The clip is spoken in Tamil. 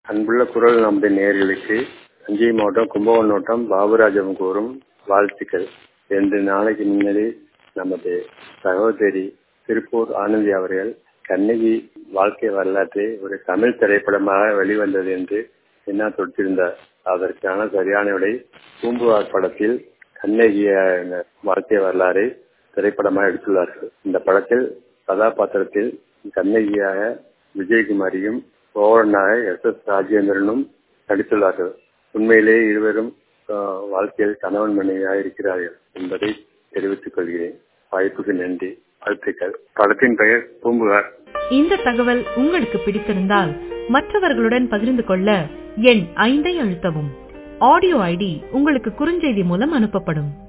அன்புள்ள குரல் நமது நேயர்களுக்கு தஞ்சை மாவட்டம் கும்பகோணம் மாவட்டம் பாபுராஜம் கூறும் வாழ்த்துக்கள் ரெண்டு நாளைக்கு முன்னாடி நமது சகோதரி திருப்பூர் ஆனந்தி அவர்கள் கண்ணகி வாழ்க்கை வரலாற்றை ஒரு தமிழ் திரைப்படமாக வெளிவந்தது என்று என்ன தொட்டிருந்தார் அதற்கான சரியான விடை பூம்புகார் படத்தில் கண்ணகிய வாழ்க்கை வரலாறை திரைப்படமாக எடுத்துள்ளார்கள் இந்த படத்தில் கதாபாத்திரத்தில் கண்ணகியாக விஜயகுமாரியும் கோவலனாக எஸ் எஸ் ராஜேந்திரனும் நடித்துள்ளார்கள் உண்மையிலேயே இருவரும் வாழ்க்கையில் கணவன் மனைவியாக இருக்கிறார்கள் என்பதை தெரிவித்துக் கொள்கிறேன் வாய்ப்புக்கு நன்றி வாழ்த்துக்கள் படத்தின் பெயர் பூம்புகார் இந்த தகவல் உங்களுக்கு பிடித்திருந்தால் மற்றவர்களுடன் பகிர்ந்து கொள்ள எண் ஐந்தை அழுத்தவும் ஆடியோ ஐடி உங்களுக்கு குறுஞ்செய்தி மூலம் அனுப்பப்படும்